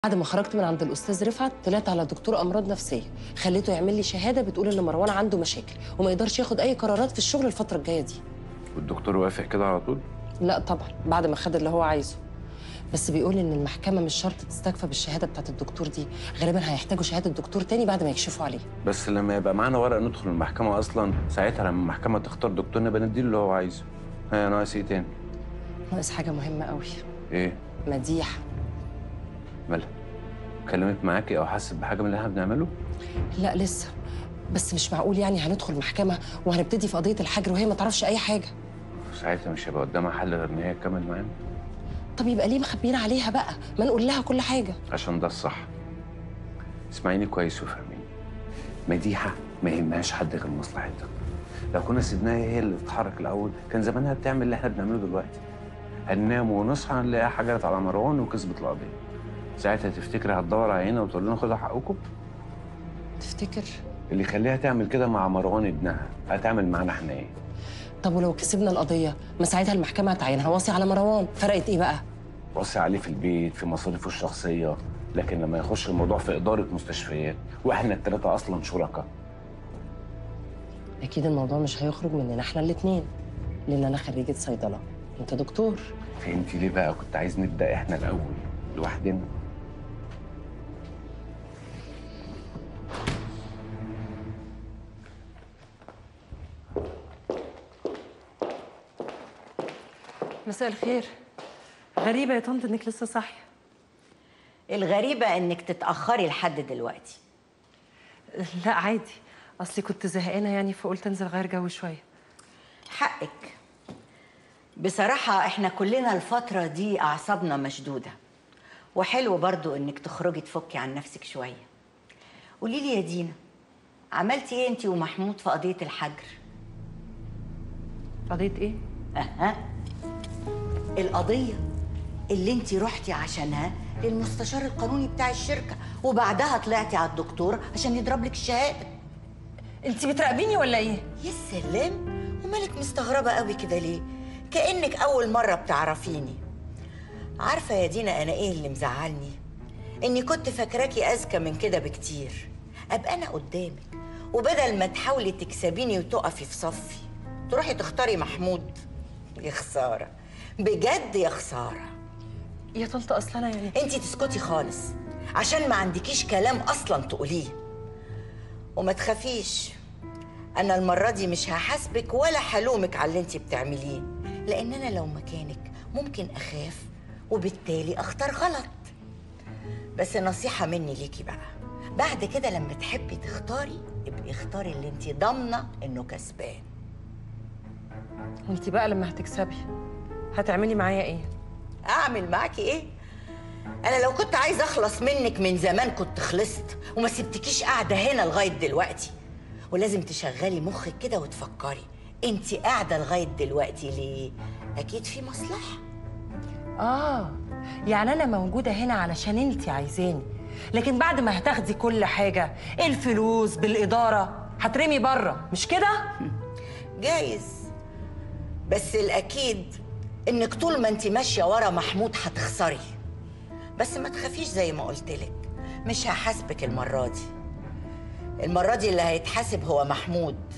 بعد ما خرجت من عند الاستاذ رفعت طلعت على دكتور امراض نفسيه خليته يعمل لي شهاده بتقول ان مروان عنده مشاكل وما يقدرش ياخد اي قرارات في الشغل الفتره الجايه دي والدكتور وافق كده على طول لا طبعا بعد ما خد اللي هو عايزه بس بيقول ان المحكمه مش شرط تستكفى بالشهاده بتاعت الدكتور دي غالبا هيحتاجوا شهاده دكتور تاني بعد ما يكشفوا عليه بس لما يبقى معانا ورق ندخل المحكمه اصلا ساعتها لما المحكمه تختار دكتور نبقى نديله اللي هو عايزه ها ناقص ايه تاني ناقص حاجه مهمه قوي ايه مديحه مالها كلمت معاكي او حست بحاجه من اللي احنا بنعمله لا لسه بس مش معقول يعني هندخل محكمه وهنبتدي في قضيه الحجر وهي ما تعرفش اي حاجه ساعتها مش هيبقى قدامها حل غير ان هي تكمل معانا طب يبقى ليه مخبيين عليها بقى ما نقول لها كل حاجه عشان ده الصح اسمعيني كويس وفهميني مديحه ما يهمهاش حد غير مصلحتها لو كنا سيبناها هي اللي تتحرك الاول كان زمانها بتعمل اللي احنا بنعمله دلوقتي هننام ونصحى نلاقيها حجرت على مروان وكسبت القضيه ساعتها تفتكري هتدور علينا وتقول لنا خدوا حقكم تفتكر اللي يخليها تعمل كده مع مروان ابنها هتعمل معانا احنا ايه طب ولو كسبنا القضيه ما ساعتها المحكمه هتعينها واصي على مروان فرقت ايه بقى وصي عليه في البيت في مصاريفه الشخصيه لكن لما يخش الموضوع في اداره مستشفيات واحنا الثلاثه اصلا شركاء اكيد الموضوع مش هيخرج مننا احنا الاثنين لان انا خريجه صيدله انت دكتور فهمتي ليه بقى كنت عايز نبدا احنا الاول لوحدنا مساء الخير غريبه يا طنط انك لسه صاحيه الغريبة إنك تتأخري لحد دلوقتي لا عادي اصلي كنت زهقانه يعني فقلت انزل اغير جو شويه حقك بصراحة إحنا كلنا الفترة دي أعصابنا مشدودة وحلو برضو إنك تخرجي تفكي عن نفسك شوية قولي لي يا دينا عملتي إيه أنت ومحمود في قضية الحجر؟ قضيه ايه أها القضية اللي انت رحتي عشانها للمستشار القانوني بتاع الشركة وبعدها طلعتي على الدكتور عشان يضرب لك الشهادة انت بتراقبيني ولا ايه يا سلام ومالك مستغربة قوي كده ليه؟ كأنك أول مرة بتعرفيني عارفة يا دينا أنا إيه اللي مزعلني؟ إني كنت فاكراكي أذكى من كده بكتير أبقى أنا قدامك وبدل ما تحاولي تكسبيني وتقفي في صفي تروحي تختاري محمود يا خسارة بجد يا خسارة يا طنط اصل انا يعني انتي تسكتي خالص عشان ما عندكيش كلام اصلا تقوليه وما تخافيش انا المره دي مش هحاسبك ولا هلومك على اللي انتي بتعمليه لان انا لو مكانك ممكن اخاف وبالتالي اختار غلط بس نصيحه مني ليكي بقى بعد كده لما تحبي تختاري ابقي اختاري اللي انتي ضامنه انه كسبان انت بقى لما هتكسبي هتعملي معايا ايه اعمل معاكي ايه انا لو كنت عايزه اخلص منك من زمان كنت خلصت وما سبتكيش قاعده هنا لغايه دلوقتي ولازم تشغلي مخك كده وتفكري انت قاعده لغايه دلوقتي ليه اكيد في مصلحه اه يعني انا موجوده هنا علشان انت عايزاني لكن بعد ما هتاخدي كل حاجه الفلوس بالاداره هترمي بره مش كده جايز بس الاكيد انك طول ما انت ماشيه ورا محمود هتخسري بس ما تخافيش زي ما قلت لك مش هحاسبك المره دي المره دي اللي هيتحاسب هو محمود